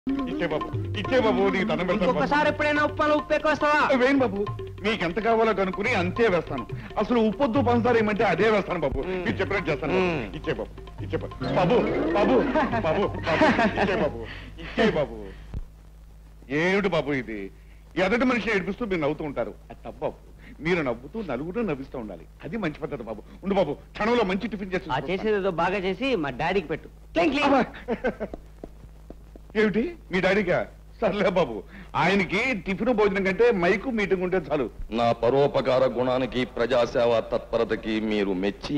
ఇచ్చే బాబు ఇచ్చే బాబు నీకు దండం పెడతాను బాబు. ఇంకొకసారి ఎప్పుడైనా ఉప్పాలు ఉప్పు ఎక్కువ వస్తావా వేయండి బాబు మీకు ఎంత కావాలో కనుక్కుని అంతే వేస్తాను అసలు ఉప్పొద్దు పంచదార ఏమంటే అదే వేస్తాను బాబు మీరు చెప్పినట్టు చేస్తాను బాబు. మ్మ్. ఇచ్చే బాబు ఇచ్చే బాబు బాబు బాబు బాబు బాబు ఇచ్చే బాబు ఇచ్చే బాబు ఏమిటి బాబు ఇది ఎదటి మనిషిని ఏడిపిస్తూ మీరు నవ్వుతూ ఉంటారు అది తప్పు బాబు మీరు నవ్వుతూ నలుగురు నవ్విస్తూ ఉండాలి అది మంచి పద్ధతి బాబు ఉండు బాబు క్షణంలో మంచి టిఫిన్ చేసి ఆ చేసేది ఏదో బాగా చేసి మా డాడీకి పెట్టు క్లింగ్ క్లింగ్. అబ్బా. ఏమిటి మీ డాడీగా సర్లే బాబు ఆయనకి టిఫిన్ భోజనం కంటే మైకు మీటింగ్ ఉంటే చాలు నా పరోపకార గుణానికి ప్రజాసేవ తత్పరతకి మీరు మెచ్చి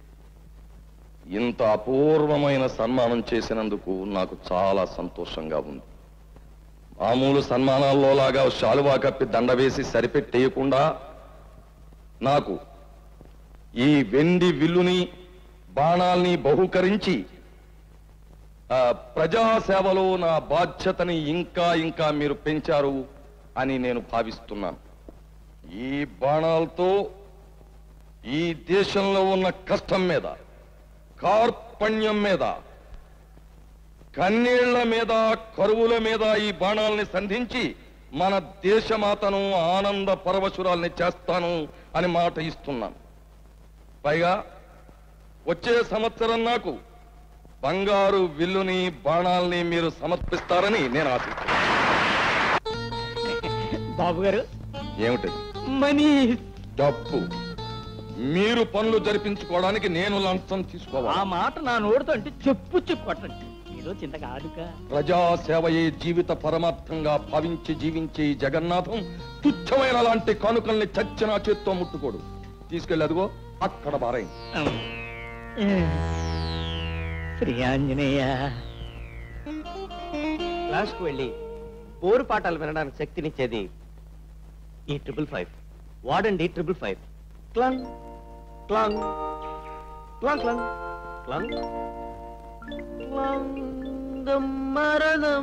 ఇంత అపూర్వమైన సన్మానం చేసినందుకు నాకు చాలా సంతోషంగా ఉంది మామూలు సన్మానాల్లో లాగా శాలువా కప్పి దండ వేసి సరిపెట్టేయకుండా నాకు ఈ వెండి విల్లుని బాణాల్ని బహుకరించి ఆ, ప్రజాసేవలో నా బాధ్యతని ఇంకా ఇంకా మీరు పెంచారు అని నేను భావిస్తున్నాను ఈ బాణాలతో ఈ దేశంలో ఉన్న కష్టం మీద కార్పణ్యం మీద కన్నీళ్ల మీద కరువుల మీద ఈ బాణాల్ని సంధించి మన దేశమాతను ఆనంద పరవశురాల్ని చేస్తాను అని మాట ఇస్తున్నాను పైగా వచ్చే సంవత్సరం నాకు బంగారు విల్లుని బాణాల్ని మీరు సమర్పిస్తారని నేను ఆశిస్తున్నాను బాబు గారు ఏమిటి మనీ డబ్బు మీరు పనులు జరిపించుకోవడానికి నేను లంచం ఆ తీసుకోవాలి మాట నా నోడుతో అంటే చెప్పు చెప్పు కొట్టండి ఏదో చింత కాదుగా ప్రజాసేవయే జీవిత పరమార్థంగా భావించి జీవించే ఈ జగన్నాథం తుచ్చమైన లాంటి కానుకల్ని చచ్చిన చేత్తో ముట్టుకోడు తీసుకెళ్ళి అదిగో అక్కడ బారైంది శ్రీ ఆంజనేయ క్లాస్కు వెళ్ళి బోరు పాఠాలు వినడానికి శక్తినిచ్చేది ఈ ట్రిపుల్ ఫైవ్ వాడండి ట్రిపుల్ ఫైవ్ క్లంగ్ క్లంగ్ క్లంగ్ క్లంగ్ క్లంగ్ క్లంగ్ మరణం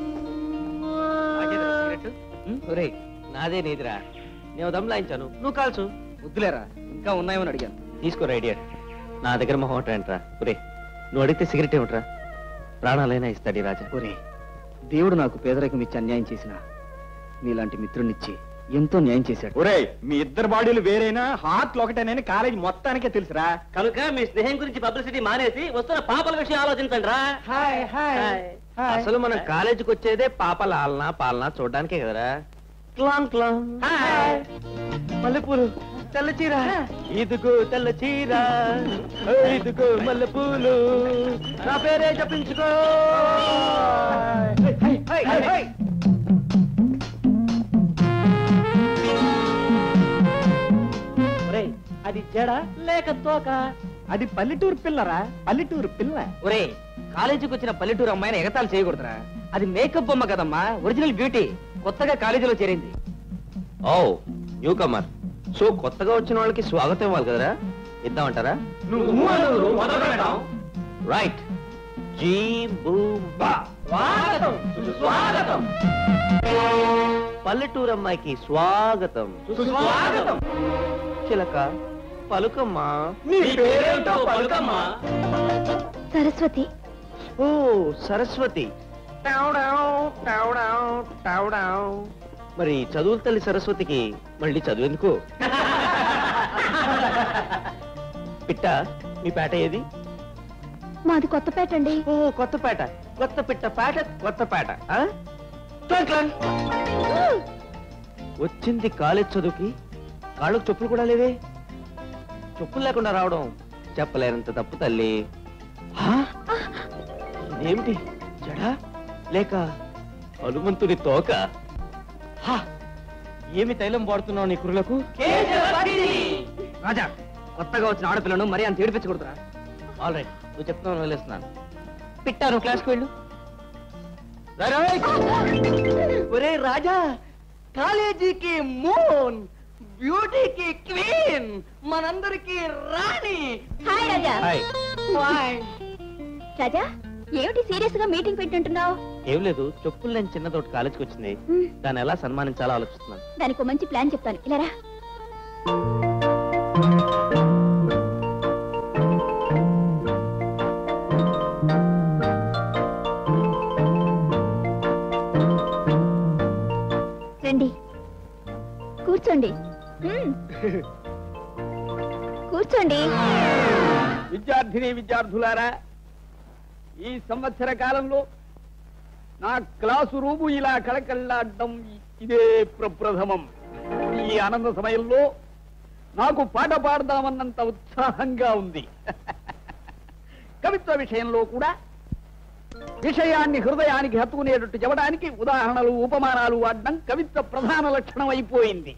ఒరేయ్ నాదే నీదిరా నేను దమ్లాయించాను నువ్వు కాల్చు వద్దులేరా ఇంకా ఉన్నాయని అడిగాను తీసుకోరా ఐడియా నా దగ్గర మొహం ఏంట్రా ఒరే నువ్వు అడిగితే సిగరెట్ ఏమిట్రా ప్రాణాలైనా ఇస్తాడు ఈ రాజా ఒరే దేవుడు నాకు పేదరికం ఇచ్చి అన్యాయం చేసిన నీలాంటి మిత్రునిచ్చి ఎంతో న్యాయం చేశాడు ఒరేయ్ మీ ఇద్దరు బాడీలు వేరైనా హార్ట్లు ఒకటేనని కాలేజీ మొత్తానికే తెలుసురా కనుక మీ స్నేహం గురించి పబ్లిసిటీ మానేసి వస్తున్న పాపల విషయం ఆలోచించండి రా హాయ్ హాయ్ అసలు మనం కాలేజీకి వచ్చేదే పాపల ఆలనా పాలనా చూడడానికే కదరా క్లాంగ్ క్లాంగ్ మల్లెపూలు తెల్ల చీర ఇదిగో తెల్ల చీర ఇదిగో మల్లెపూలు నా పేరే చెప్పించుకో ఒరేయ్, అది జడ లేక తోక అది పల్లెటూరు పిల్లరా పల్లెటూరు పిల్ల ఒరే కాలేజీకి వచ్చిన పల్లెటూరు అమ్మాయిని ఎగతాళి చేయకూడదురా అది మేకప్ బొమ్మ కదమ్మా ఒరిజినల్ బ్యూటీ కొత్తగా కాలేజీలో చేరింది ఓ న్యూ కమర్ సో కొత్తగా వచ్చిన వాళ్ళకి స్వాగతం ఇవ్వాలి కదరా ఇద్దామంటారా రైట్ జీ బూమ్ బా స్వాగతం స్వాగతం పల్లెటూరు అమ్మాయికి స్వాగతం స్వాగతం చిలక పలుకమ్మా నీ పేరేంటో పలుకమ్మా సరస్వతి ఓ సరస్వతి టావుడావ్, టావుడావ్, టావుడావ్. మరి చదువుల తల్లి సరస్వతికి మళ్ళీ చదువెందుకు పిట్ట మీ పేట ఏది మాది కొత్తపేట అండి ఓ కొత్తపేట కొత్త పిట్ట పేట కొత్తపేట ఆ? Clang, clang. వచ్చింది కాలేజ్ చదువుకి కాళ్ళకు చెప్పులు కూడా లేవే చెప్పులు లేకుండా రావడం చెప్పలేనంత తప్పు తల్లి హా? ఏమిటి జడా లేక హనుమంతుని తోక హా! ఏమి తైలం వాడుతున్నావు నీ కురులకు రాజా కొత్తగా వచ్చిన ఆడపిల్లను మరీ అంత ఏడిపించకూడదురా ఆల్ రైట్ నువ్వు చెప్తున్నావు వదిలేస్తున్నాను పిట్టాను క్లాస్కి వెళ్ళు రా, రా, రా. ఒరే రాజా కాలేజీకి మూన్ బ్యూటీకి క్వీన్ మనందరికి రాణి హాయ్ రాజా హాయ్ రాజా ఏమిటి సీరియస్ గా మీటింగ్ పెట్టుంటున్నావు ఏం లేదు చెప్పులు నేను చిన్నదోటి కాలేజీకి వచ్చింది దాన్ని ఎలా సన్మానించాలో ఆలోచిస్తున్నాను దానికి ఒక మంచి ప్లాన్ చెప్తాను ఇలా రా రండి కూర్చోండి మ్మ్. కూర్చోండి విద్యార్థిని విద్యార్థులారా ఈ సంవత్సర కాలంలో నా క్లాసు రూము ఇలా కళకళ్ళాడడం ఇదే ప్రప్రథమం ఈ ఆనంద సమయంలో నాకు పాట పాడదామన్నంత ఉత్సాహంగా ఉంది కవిత్వ విషయంలో కూడా విషయాన్ని హృదయానికి హత్తుకునేటట్టు చెప్పడానికి ఉదాహరణలు ఉపమానాలు వాడడం కవిత్వ ప్రధాన లక్షణం అయిపోయింది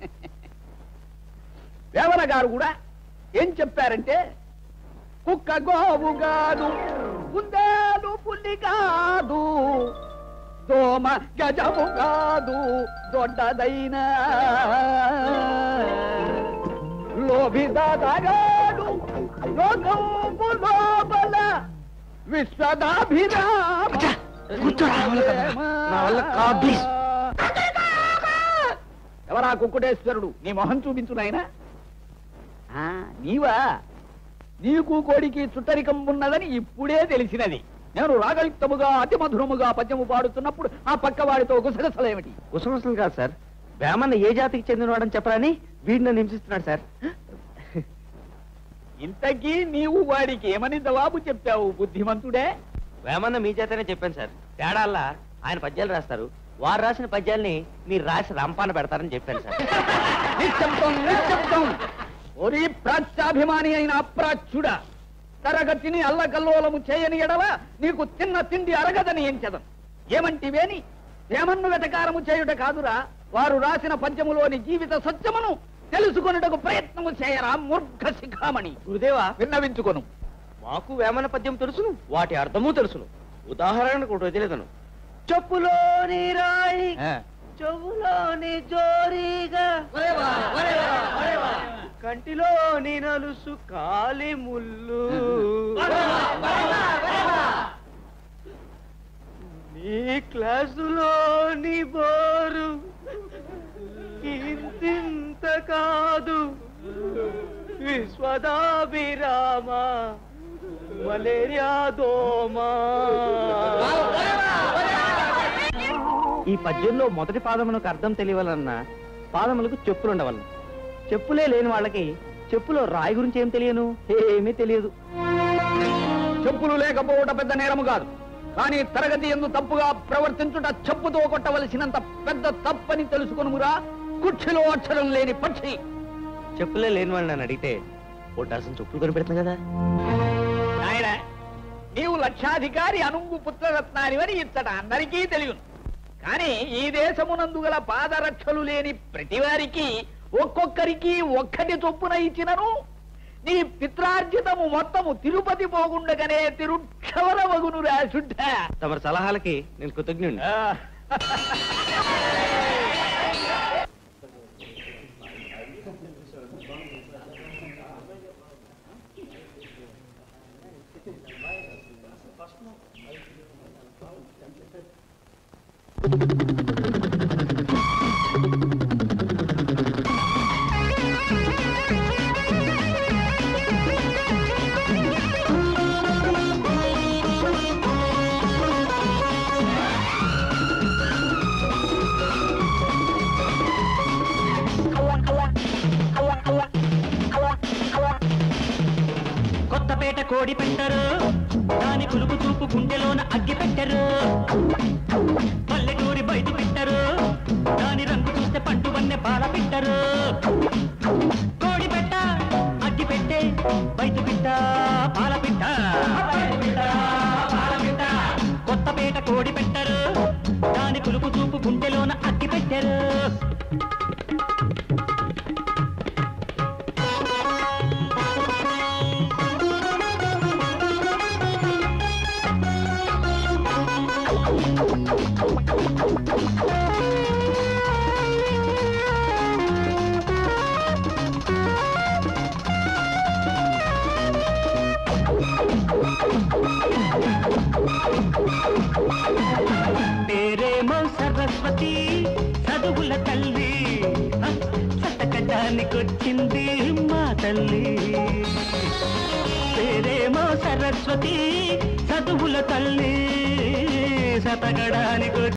వేమన గారు కూడా ఏం చెప్పారంటే కుక్క గోవు కాదు కుందేలు పుల్లి కాదు దోమ గజము కాదు దొడ్డదైన లోభిదాగాడు లోకంపు లోపల విశ్వదాభిరామ కూర్చోరా, నా వల్ల కాదు. నా వల్ల కాదు, please. ఎవరా కుక్కుటేశ్వరుడు నీ మొహం చూపించు నాయనా ఆ, నీవా నీకు కోడికి చుట్టరికం ఉన్నదని ఇప్పుడే తెలిసినది నేను రాగయుక్తముగా అతి మధురముగా పద్యము పాడుతున్నప్పుడు ఆ పక్కవాడితో గుసగసలేమిటి కుసమసలు కాదు సార్ వేమన్న ఏ జాతికి చెందినవాడని చెప్పరని వీడిని హింసిస్తున్నాడు సార్ ఇంతకీ నీవు వాడికి ఏమని జవాబు చెప్పావు బుద్ధిమంతుడే వేమన్న మీ చేతనే చెప్పాను సార్ తేడాల్లా ఆయన పద్యాలు రాస్తారు వారు రాసిన పద్యాల్ని మీరు రాసి రంపాన పెడతారని చెప్పాను సార్ నిశ్శబ్దం నిశ్శబ్దం ఒరి ప్రాచ్యాభిమాని అయిన అప్రాచ్యుడా తరగతిని అల్లకల్లోలము చేయని ఎడల నీకు తిన్న తిండి అరగదని ఎంచదం ఏమంటివేని ఏమన్ను వెటకారము చేయుట కాదురా వారు రాసిన పద్యములోని జీవిత సత్యమును తెలుసుకొనుటకు ప్రయత్నము చేయరా మూర్ఖ శిఖామణి గురుదేవా విన్నవించుకొను మాకు వేమన పద్యం తెలుసును వాటి అర్థము తెలుసును ఉదాహరణకు ఒకటి వదిలేదను చెప్పులోని రాయి చెవులోని జోరీగా కంటిలోని నలుసు కాలి ముళ్ళు నీ క్లాసులోని బోరు ఇంతింత కాదు విశ్వదాభిరామ మలేరియా దోమా ఈ పద్యంలో మొదటి పాదమునకు అర్థం తెలియాలన్నా పాదములకు చెప్పులు ఉండవలను చెప్పులే లేని వాళ్ళకి చెప్పులో రాయి గురించి ఏం తెలియను ఏమీ తెలియదు చెప్పులు లేకపోవట పెద్ద నేరము కాదు కానీ తరగతి ఎందు తప్పుగా ప్రవర్తించుట చెప్పుతో కొట్టవలసినంత పెద్ద తప్పని తెలుసుకొనుమురా కుర్చీలో అక్షరం లేని పక్షి చెప్పులే లేని వాళ్ళని నన్ను అడిగితే ఓ డజన్ చెప్పులు కనిపెడుతుంది కదా నాయన నీవు లక్షాధికారి అనుంగు పుత్రరత్నానివని ఇచ్చట అందరికీ తెలియను కానీ ఈ దేశమునందు గల పాదరక్షలు లేని ప్రతివారికి ఒక్కొక్కరికి ఒక్కటి చొప్పున ఇచ్చినను నీ పిత్రార్జితము మొత్తము తిరుపతి పోగుండగానే తిరుక్షవర వగును రాశుద్ధ తమరి సలహాలకి నేను కృతజ్ఞుడిని కొత్తపేట కోడి పెట్టరు దాని కులుపు చూపు గుండెలోన అగ్గి పెట్టరు పల్లెటూరి బయట పెట్టరు దాని రంగు చూస్తే పండు వన్నె పాల పెట్టరు కోడి పెట్ట అగ్గి పెట్టే బయట పిట్ట పాల పిట్ట కొత్తపేట కోడి పెట్టరు దాని కులుపు చూపు గుండెలోన అగ్గి పెట్టరు పేరేమో సరస్వతి చదువుల తల్లి హ, సతకడానికొచ్చింది మా తల్లి పేరేమో సరస్వతి చదువుల తల్లి సతకడానికి